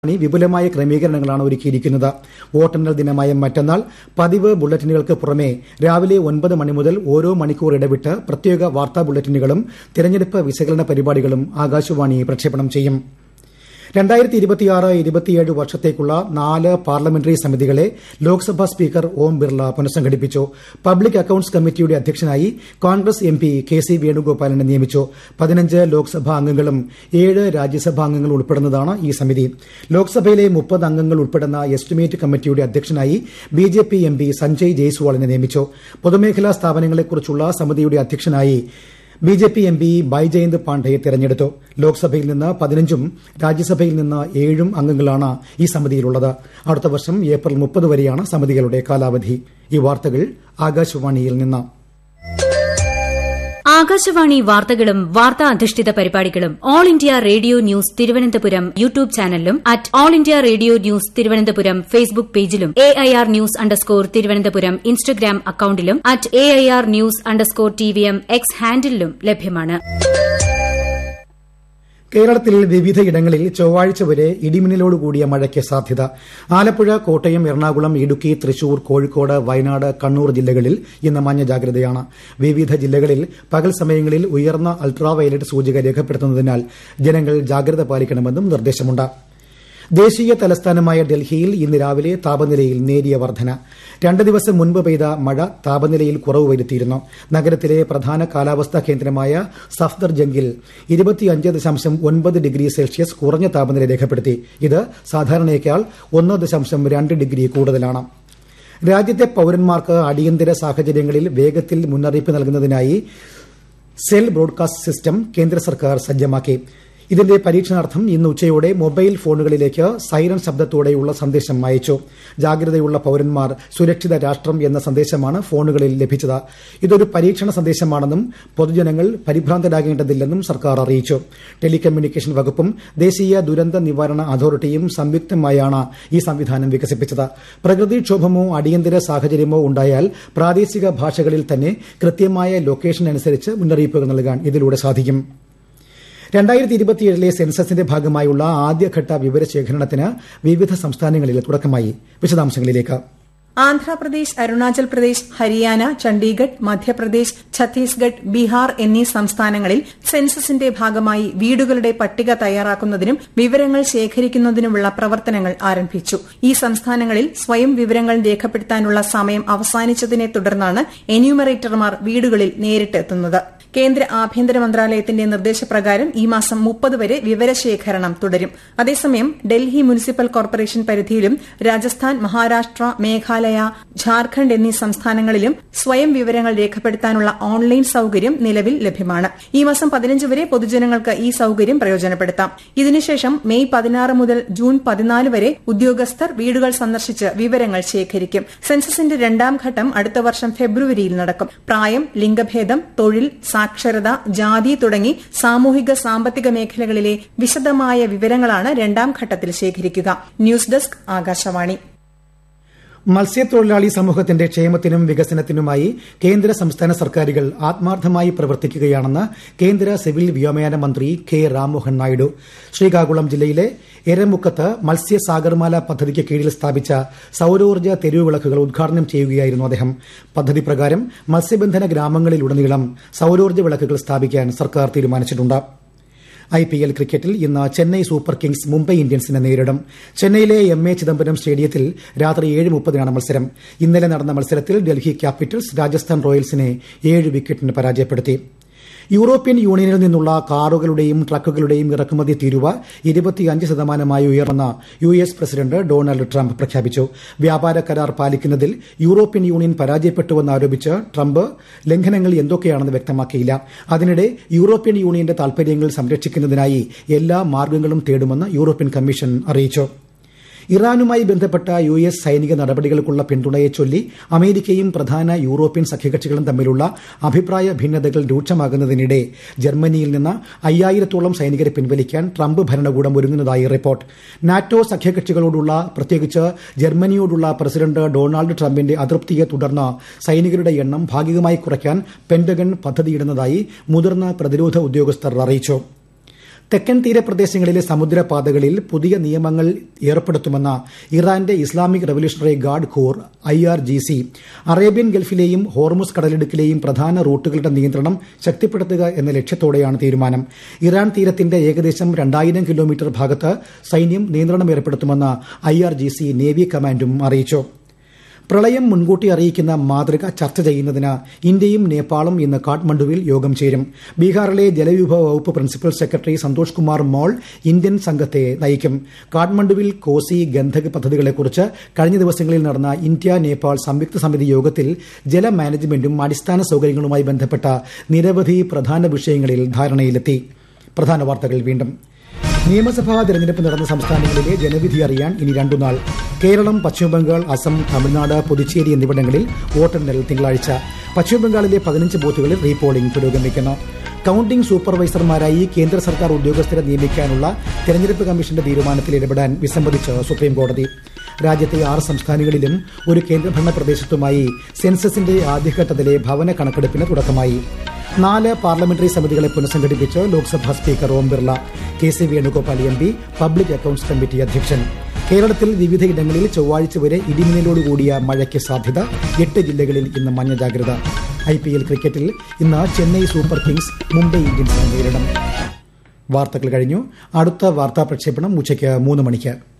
ണി വിപുലമായ ക്രമീകരണങ്ങളാണ് ഒരുക്കിയിരിക്കുന്നത് വോട്ടെണ്ണൽ ദിനമായ മറ്റന്നാൾ പതിവ് ബുള്ളറ്റിനുകൾക്ക് പുറമെ രാവിലെ ഒൻപത് മണി മുതൽ ഓരോ മണിക്കൂർ ഇടവിട്ട് പ്രത്യേക വാർത്താ ബുള്ളറ്റിനുകളും തെരഞ്ഞെടുപ്പ് വിശകലന പരിപാടികളും ആകാശവാണി പ്രക്ഷേപണം ചെയ്യും വർഷത്തേക്കുള്ള നാല് പാർലമെന്ററി സമിതികളെ ലോക്സഭാ സ്പീക്കർ ഓം ബിർള പുനഃസംഘടിപ്പിച്ചു പബ്ലിക് അക്കൌണ്ട്സ് കമ്മിറ്റിയുടെ അധ്യക്ഷനായി Congress M P K C വേണുഗോപാലിനെ നിയമിച്ചു പതിനഞ്ച് ലോക്സഭാ അംഗങ്ങളും ഏഴ് രാജ്യസഭാ അംഗങ്ങളും ഉൾപ്പെടുന്നതാണ് ഈ സമിതി ലോക്സഭയിലെ മുപ്പത് അംഗങ്ങൾ ഉൾപ്പെടുന്ന എസ്റ്റിമേറ്റ് കമ്മിറ്റിയുടെ അധ്യക്ഷനായി B J P M P Sanjay ജയ്സ്വാളിനെ നിയമിച്ചു പൊതുമേഖലാ സ്ഥാപനങ്ങളെക്കുറിച്ചുള്ള സമിതിയുടെ അധ്യക്ഷനായി B J P M P Baijayant പാണ്ഡയെ തെരഞ്ഞെടുത്തു ലോക്സഭയിൽ നിന്ന് പതിനഞ്ചും രാജ്യസഭയിൽ നിന്ന് ഏഴും അംഗങ്ങളാണ് ഈ സമിതിയിലുള്ളത് അടുത്ത വർഷം ഏപ്രിൽ മുപ്പത് വരെയാണ് സമിതികളുടെ കാലാവധി ഈ വാർത്തകൾ ആകാശവാണിയിൽ നിന്ന് ആകാശവാണി വാർത്തകളും വാർത്താ അധിഷ്ഠിത പരിപാടികളും all India radio news Thiruvananthapuram YouTube ചാനലിലും at all India radio news Thiruvananthapuram Facebook പേജിലും A I R news underscore Thiruvananthapuram Instagram അക്കൌണ്ടിലും at A I R news underscore T V M X ഹാൻഡിലും ലഭ്യമാണ് കേരളത്തിൽ വിവിധയിടങ്ങളിൽ ചൊവ്വാഴ്ച വരെ ഇടിമിന്നലോടുകൂടിയ മഴയ്ക്ക് സാധ്യത ആലപ്പുഴ കോട്ടയം എറണാകുളം ഇടുക്കി തൃശൂർ കോഴിക്കോട് വയനാട് കണ്ണൂർ ജില്ലകളിൽ ഇന്ന് മഞ്ഞ ജാഗ്രതയാണ് വിവിധ ജില്ലകളിൽ പകൽ സമയങ്ങളിൽ ഉയർന്ന അൾട്രാവയലറ്റ് സൂചിക രേഖപ്പെടുത്തുന്നതിനാൽ ജനങ്ങൾ ജാഗ്രത പാലിക്കണമെന്നും നിർദ്ദേശമുണ്ട് ദേശീയ തലസ്ഥാനമായ ഡൽഹിയിൽ ഇന്ന് രാവിലെ താപനിലയിൽ നേരിയ വർധന രണ്ട് ദിവസം മുൻപ് പെയ്ത മഴ താപനിലയിൽ കുറവ് വരുത്തിയിരുന്നു നഗരത്തിലെ പ്രധാന കാലാവസ്ഥാ കേന്ദ്രമായ സഫ്ദർജംഗിൽ ഡിഗ്രി സെൽഷ്യസ് കുറഞ്ഞ താപനില രേഖപ്പെടുത്തി ഇത് സാധാരണയേക്കാൾ ഒന്ന് ദശാംശം രണ്ട് ഡിഗ്രി കൂടുതലാണ് രാജ്യത്തെ പൌരന്മാർക്ക് അടിയന്തര സാഹചര്യങ്ങളിൽ വേഗത്തിൽ മുന്നറിയിപ്പ് നൽകുന്നതിനായി സെൽ ബ്രോഡ്കാസ്റ്റ് സിസ്റ്റം കേന്ദ്ര സർക്കാർ സജ്ജമാക്കി ഇതിന്റെ പരീക്ഷണാർത്ഥം ഇന്ന് ഉച്ചയോടെ മൊബൈൽ ഫോണുകളിലേക്ക് സൈറൺ ശബ്ദത്തോടെയുള്ള സന്ദേശം അയച്ചു ജാഗ്രതയുള്ള പൌരന്മാർ സുരക്ഷിത രാഷ്ട്രം എന്ന സന്ദേശമാണ് ഫോണുകളിൽ ലഭിച്ചത് ഇതൊരു പരീക്ഷണ സന്ദേശമാണെന്നും പൊതുജനങ്ങൾ പരിഭ്രാന്തരാകേണ്ടതില്ലെന്നും സർക്കാർ അറിയിച്ചു ടെലികമ്മ്യൂണിക്കേഷൻ വകുപ്പും ദേശീയ ദുരന്ത നിവാരണ അതോറിറ്റിയും സംയുക്തമായാണ് ഈ സംവിധാനം വികസിപ്പിച്ചത് പ്രകൃതിക്ഷോഭമോ അടിയന്തര സാഹചര്യമോ ഉണ്ടായാൽ പ്രാദേശിക ഭാഷകളിൽ തന്നെ കൃത്യമായ ലൊക്കേഷൻ അനുസരിച്ച് മുന്നറിയിപ്പുകൾ നൽകാൻ ഇതിലൂടെ സാധിക്കും രണ്ടായിരത്തി ഇരുപത്തിയേഴിലെ സെൻസസിന്റെ ഭാഗമായുള്ള ആദ്യഘട്ട വിവരശേഖരണത്തിന് വിവിധ സംസ്ഥാനങ്ങളിൽ തുടക്കമായി വിശദാംശങ്ങളിലേക്ക് ആന്ധ്രാപ്രദേശ് അരുണാചൽ പ്രദേശ് ഹരിയാന ചണ്ഡീഗഡ് മധ്യപ്രദേശ് ഛത്തീസ്ഗഡ് ബീഹാർ എന്നീ സംസ്ഥാനങ്ങളിൽ സെൻസസിന്റെ ഭാഗമായി വീടുകളുടെ പട്ടിക തയ്യാറാക്കുന്നതിനും വിവരങ്ങൾ ശേഖരിക്കുന്നതിനുമുള്ള പ്രവർത്തനങ്ങൾ ആരംഭിച്ചു ഈ സംസ്ഥാനങ്ങളിൽ സ്വയം വിവരങ്ങൾ രേഖപ്പെടുത്താനുള്ള സമയം അവസാനിച്ചതിനെ തുടർന്നാണ് എന്യൂമറേറ്റർമാർ വീടുകളിൽ നേരിട്ടെത്തുന്നത് കേന്ദ്ര ആഭ്യന്തര മന്ത്രാലയത്തിന്റെ നിർദ്ദേശപ്രകാരം ഈ മാസം മുപ്പത് വരെ വിവരശേഖരണം തുടരും അതേസമയം ഡൽഹി മുനിസിപ്പൽ കോർപ്പറേഷൻ പരിധിയിലും രാജസ്ഥാൻ മഹാരാഷ്ട്ര മേഘാലയ ഝാർഖണ്ഡ് എന്നീ സംസ്ഥാനങ്ങളിലും സ്വയം വിവരങ്ങൾ രേഖപ്പെടുത്താനുള്ള ഓൺലൈൻ സൌകര്യം നിലവിൽ ലഭ്യമാണ് ഈ മാസം പതിനഞ്ച് വരെ പൊതുജനങ്ങൾക്ക് ഈ സൌകര്യം പ്രയോജനപ്പെടുത്താം ഇതിനുശേഷം മെയ് പതിനാറ് മുതൽ ജൂൺ പതിനാല് വരെ ഉദ്യോഗസ്ഥർ വീടുകൾ സന്ദർശിച്ച് വിവരങ്ങൾ ശേഖരിക്കും സെൻസസിന്റെ രണ്ടാം ഘട്ടം അടുത്ത വർഷം ഫെബ്രുവരിയിൽ നടക്കും പ്രായം ലിംഗഭേദം തൊഴിൽ സാക്ഷരത ജാതി തുടങ്ങി സാമൂഹിക സാമ്പത്തിക മേഖലകളിലെ വിശദമായ വിവരങ്ങളാണ് രണ്ടാം ഘട്ടത്തിൽ ശേഖരിക്കുക ന്യൂസ് ഡെസ്ക് ആകാശവാണി മത്സ്യത്തൊഴിലാളി സമൂഹത്തിന്റെ ക്ഷേമത്തിനും വികസനത്തിനുമായി കേന്ദ്ര സംസ്ഥാന സർക്കാരുകൾ ആത്മാർത്ഥമായി പ്രവർത്തിക്കുകയാണെന്ന് കേന്ദ്ര സിവിൽ വ്യോമയാന മന്ത്രി കെ രാംമോഹൻ നായിഡു ശ്രീകാകുളം ജില്ലയിലെ എരമുക്കത്ത് മത്സ്യ സാഗർമാല പദ്ധതിക്ക് കീഴിൽ സ്ഥാപിച്ച സൌരോർജ്ജ തെരുവുവിളക്കുകൾ ഉദ്ഘാടനം ചെയ്യുകയായിരുന്നു അദ്ദേഹം പദ്ധതി പ്രകാരം മത്സ്യബന്ധന ഗ്രാമങ്ങളിലുടനീളം സൌരോർജ്ജ വിളക്കുകൾ സ്ഥാപിക്കാൻ സർക്കാർ തീരുമാനിച്ചിട്ടുണ്ട് ഐ പി എൽ ക്രിക്കറ്റിൽ ഇന്ന് ചെന്നൈ സൂപ്പർ കിങ്സ് മുംബൈ ഇന്ത്യൻസിനെ നേരിടും ചെന്നൈയിലെ എം എ ചിദംബരം സ്റ്റേഡിയത്തിൽ രാത്രി ഏഴ് മുപ്പതിനാണ് മത്സരം ഇന്നലെ നടന്ന മത്സരത്തിൽ ഡൽഹി ക്യാപിറ്റൽസ് രാജസ്ഥാൻ റോയൽസിനെ ഏഴ് വിക്കറ്റിന് പരാജയപ്പെടുത്തി യൂറോപ്യൻ യൂണിയനിൽ നിന്നുള്ള കാറുകളുടെയും ട്രക്കുകളുടെയും ഇറക്കുമതി തീരുവ ഇരുപത്തിയഞ്ച് ശതമാനമായി ഉയർന്ന U S president Donald Trump പ്രഖ്യാപിച്ചു വ്യാപാര കരാർ പാലിക്കുന്നതിൽ യൂറോപ്യൻ യൂണിയൻ പരാജയപ്പെട്ടുവെന്ന് ആരോപിച്ച് ട്രംപ് ലംഘനങ്ങൾ എന്തൊക്കെയാണെന്ന് വ്യക്തമാക്കിയില്ല അതിനിടെ യൂറോപ്യൻ യൂണിയന്റെ താൽപര്യങ്ങൾ സംരക്ഷിക്കുന്നതിനായി എല്ലാ മാർഗങ്ങളും തേടുമെന്ന് യൂറോപ്യൻ കമ്മീഷൻ അറിയിച്ചു ഇറാനുമായി ബന്ധപ്പെട്ട യു എസ് സൈനിക നടപടികൾക്കുള്ള പിന്തുണയെ ചൊല്ലി അമേരിക്കയും പ്രധാന യൂറോപ്യൻ സഖ്യകക്ഷികളും തമ്മിലുള്ള അഭിപ്രായ ഭിന്നതകൾ രൂക്ഷമാകുന്നതിനിടെ ജർമ്മനിയിൽ നിന്ന് അയ്യായിരത്തോളം സൈനികരെ പിൻവലിക്കാൻ ട്രംപ് ഭരണകൂടം ഒരുങ്ങുന്നതായി റിപ്പോർട്ട് നാറ്റോ സഖ്യകക്ഷികളോടുള്ള പ്രത്യേകിച്ച് ജർമ്മനിയോടുള്ള പ്രസിഡന്റ് ഡൊണാൾഡ് ട്രംപിന്റെ അതൃപ്തിയെ തുടർന്ന് സൈനികരുടെ എണ്ണം ഭാഗികമായി കുറയ്ക്കാൻ പെന്റഗൺ പദ്ധതിയിടുന്നതായി മുതിർന്ന പ്രതിരോധ ഉദ്യോഗസ്ഥർ അറിയിച്ചു തെക്കൻ തീരപ്രദേശങ്ങളിലെ സമുദ്രപാതകളിൽ പുതിയ നിയമങ്ങൾ ഏർപ്പെടുത്തുമെന്ന ഇറാന്റെ Islamic Revolutionary Guard Corps I R G C Arabian ഗൾഫിലെയും ഹോർമുസ് കടലിടുക്കിലെയും പ്രധാന റൂട്ടുകളുടെ നിയന്ത്രണം ശക്തിപ്പെടുത്തുക എന്ന ലക്ഷ്യത്തോടെയാണ് തീരുമാനം ഇറാൻ തീരത്തിന്റെ ഏകദേശം രണ്ടായിരം കിലോമീറ്റർ ഭാഗത്ത് സൈന്യം നിയന്ത്രണം ഏർപ്പെടുത്തുമെന്ന് I R G C navy കമാൻഡും അറിയിച്ചു പ്രളയം മുൻകൂട്ടി അറിയിക്കുന്ന മാതൃക ചർച്ച ചെയ്യുന്നതിന് ഇന്ത്യയും നേപ്പാളും ഇന്ന് കാഠ്മണ്ഡുവിൽ യോഗം ചേരും ബീഹാറിലെ ജലവിഭവ വകുപ്പ് principal secretary Santosh Kumar Mall Indian സംഘത്തെ നയിക്കും കാഠ്മണ്ഡുവിൽ കോസി ഗന്ധക് പദ്ധതികളെക്കുറിച്ച് കഴിഞ്ഞ ദിവസങ്ങളിൽ നടന്ന ഇന്ത്യ നേപ്പാൾ സംയുക്ത സമിതി യോഗത്തിൽ ജല മാനേജ്മെന്റും അടിസ്ഥാന സൌകര്യങ്ങളുമായി ബന്ധപ്പെട്ട നിരവധി പ്രധാന വിഷയങ്ങളിൽ ധാരണയിലെത്തി പ്രധാന വാർത്തകൾ വീണ്ടും നിയമസഭാ തെരഞ്ഞെടുപ്പ് നടന്ന സംസ്ഥാനങ്ങളിലെ ജനവിധി അറിയാൻ ഇനി രണ്ടുനാൾ കേരളം പശ്ചിമബംഗാൾ അസം തമിഴ്നാട് പുതുച്ചേരി എന്നിവിടങ്ങളിൽ വോട്ടെണ്ണൽ തിങ്കളാഴ്ച പശ്ചിമബംഗാളിലെ പതിനഞ്ച് ബൂത്തുകളിൽ റീപോളിംഗ് പുരോഗമിക്കുന്നു കൌണ്ടിംഗ് സൂപ്പർവൈസർമാരായി കേന്ദ്ര സർക്കാർ ഉദ്യോഗസ്ഥരെ നിയമിക്കാനുള്ള തെരഞ്ഞെടുപ്പ് കമ്മീഷന്റെ തീരുമാനത്തിൽ ഇടപെടാൻ വിസമ്മതിച്ച് സുപ്രീംകോടതി രാജ്യത്തെ ആറ് സംസ്ഥാനങ്ങളിലും ഒരു കേന്ദ്രഭരണ പ്രദേശത്തുമായി സെൻസസിന്റെ ആദ്യഘട്ടത്തിലെ ഭവന കണക്കെടുപ്പിന് തുടക്കമായി നാല് പാർലമെന്ററി സമിതികളെ പുനഃസംഘടിപ്പിച്ച് Lok Sabha speaker Om Birla K C Venugopal M P public accounts committee അധ്യക്ഷൻ കേരളത്തിൽ വിവിധയിടങ്ങളിൽ ചൊവ്വാഴ്ച വരെ ഇടിമിന്നലോടുകൂടിയ മഴയ്ക്ക് സാധ്യത എട്ട് ജില്ലകളിൽ ഇന്ന് മഞ്ഞ ജാഗ്രത ഐ പി എൽ ക്രിക്കറ്റിൽ ഇന്ന് ചെന്നൈ സൂപ്പർ കിങ്സ് മുംബൈ ഇന്ത്യൻസിനെ നേരിടും വാർത്തകൾ കഴിഞ്ഞു അടുത്ത വാർത്താ പ്രക്ഷേപണം ഉച്ചയ്ക്ക് മൂന്ന് മണിക്ക്